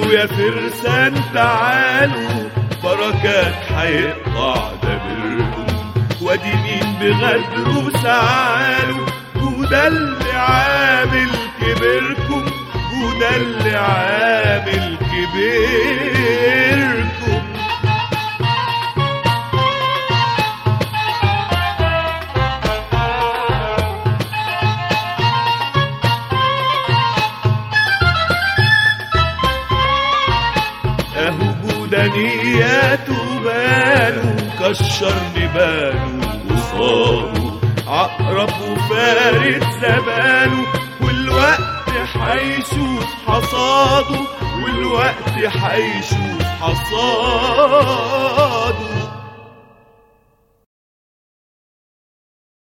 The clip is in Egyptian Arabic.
قالوا يا فرسان تعالوا بركات هيقطع دبركم وادي مين بغدره سعاله وده اللي عامل كبركم وده اللي عامل كبركم اهو بودانياته بانوا كشر نبانه وصابه عقرب وفارد زبانه والوقت حيشوف حصاده والوقت حيشوف حصاده